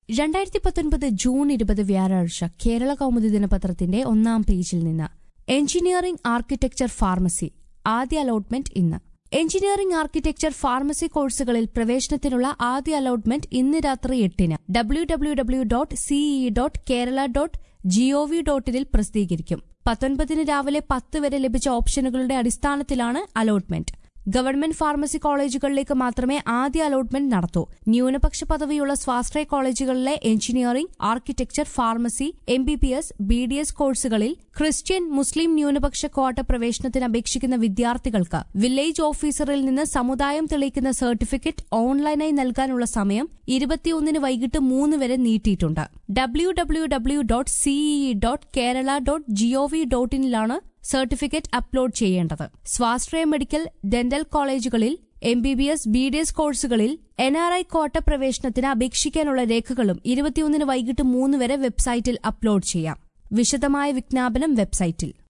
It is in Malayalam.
രണ്ടായിരത്തി പത്തൊൻപത് ജൂൺ ഇരുപത് വ്യാഴാഴ്ച കേരള കൗമുദി ദിനപത്രത്തിന്റെ ഒന്നാം പേജിൽ നിന്ന് എഞ്ചിനീയറിംഗ് ആർക്കിടെക്ചർ ഫാർമസി ആദ്യ അലോട്ട്മെന്റ് ഇന്ന് എഞ്ചിനീയറിംഗ് ആർക്കിടെക്ചർ ഫാർമസി കോഴ്സുകളിൽ പ്രവേശനത്തിനുള്ള ആദ്യ അലോട്ട്മെന്റ് ഇന്ന് രാത്രി എട്ടിന് W W W dot CE dot Kerala dot G O V dot ഇനിൽ പ്രസിദ്ധീകരിക്കും പത്തൊൻപതിന് രാവിലെ പത്ത് വരെ ലഭിച്ച ഓപ്ഷനുകളുടെ അടിസ്ഥാനത്തിലാണ് അലോട്ട്മെന്റ് ഗവൺമെന്റ് ഫാർമസി കോളേജുകളിലേക്ക് മാത്രമേ ആദ്യ അലോട്ട്മെന്റ് നടത്തൂ ന്യൂനപക്ഷ പദവിയുള്ള സ്വാശ്രയ കോളേജുകളിലെ engineering architecture pharmacy M B B S B D S കോഴ്സുകളിൽ ക്രിസ്ത്യൻ മുസ്ലിം ന്യൂനപക്ഷ ക്വാട്ട പ്രവേശനത്തിന് അപേക്ഷിക്കുന്ന വിദ്യാർത്ഥികൾക്ക് വില്ലേജ് ഓഫീസറിൽ നിന്ന് സമുദായം തെളിയിക്കുന്ന സർട്ടിഫിക്കറ്റ് ഓൺലൈനായി നൽകാനുള്ള സമയം ഇരുപത്തിയൊന്നിന് വൈകിട്ട് മൂന്ന് വരെ നീട്ടിയിട്ടുണ്ട് W W W dot CEE dot Kerala dot G O V dot ഇനിലാണ് സർട്ടിഫിക്കറ്റ് അപ്ലോഡ് ചെയ്യേണ്ടത് സ്വാശ്രയ മെഡിക്കൽ ഡെന്റൽ കോളേജുകളിൽ M B B S B D S കോഴ്സുകളിൽ എൻ ആർ ഐ കോട്ട പ്രവേശനത്തിന് അപേക്ഷിക്കാനുള്ള രേഖകളും ഇരുപത്തിയൊന്നിന് വൈകിട്ട് മൂന്ന് വരെ വെബ്സൈറ്റിൽ അപ്ലോഡ് ചെയ്യാം വിശദമായ വിജ്ഞാപനം വെബ്സൈറ്റിൽ